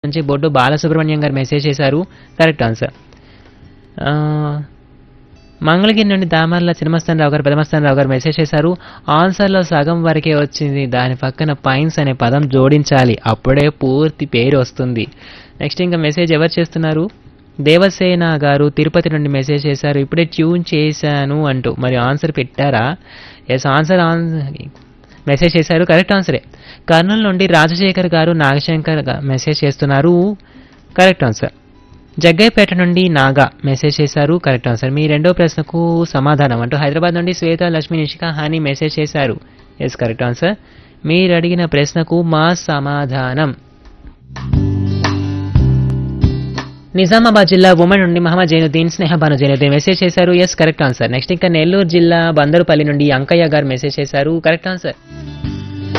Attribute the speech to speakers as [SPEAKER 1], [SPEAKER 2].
[SPEAKER 1] నుంచి బొడ్డు బాలసుబ్రహ్మణ్యం గారు మెసేజ్ చేశారు కరెక్ట్ ఆన్సర్ ఆ, మంగళగిరి నుండి దామర్ల చిన్నమస్తాన్ రావు గారు పెదమస్తాన్ రావు గారు మెసేజ్ చేశారు ఆన్సర్లో సగం వరకే వచ్చింది దాని పక్కన పైన్స్ అనే పదం జోడించాలి అప్పుడే పూర్తి పేరు వస్తుంది నెక్స్ట్ ఇంకా మెసేజ్ ఎవరు చేస్తున్నారు దేవసేన గారు తిరుపతి నుండి మెసేజ్ చేశారు ఇప్పుడే ట్యూన్ చేశాను అంటూ మరి ఆన్సర్ పెట్టారా ఎస్ ఆన్సర్ ఆన్ మెసేజ్ చేశారు కరెక్ట్ ఆన్సరే కర్నూలు నుండి రాజశేఖర్ గారు నాగశంకర్ గా- మెసేజ్ చేస్తున్నారు కరెక్ట్ ఆన్సర్ జగ్గైపేట నుండి నాగా మెసేజ్ చేశారు కరెక్ట్ ఆన్సర్ మీ రెండో ప్రశ్నకు సమాధానం అంటూ హైదరాబాద్ నుండి శ్వేత లక్ష్మి నిషిక హాని మెసేజ్ చేశారు ఎస్ కరెక్ట్ ఆన్సర్ మీరు అడిగిన ప్రశ్నకు మా సమాధానం నిజామాబాద్ జిల్లా ఉమెన్ నుండి మహమ్మద్ జైనుద్దీన్ స్నేహబాను జైనుద్దీన్ మెసేజ్ చేశారు ఎస్ కరెక్ట్ ఆన్సర్ నెక్స్ట్ ఇంకా నెల్లూరు జిల్లా బందరుపల్లి నుండి అంకయ్య గారు మెసేజ్ చేశారు కరెక్ట్ ఆన్సర్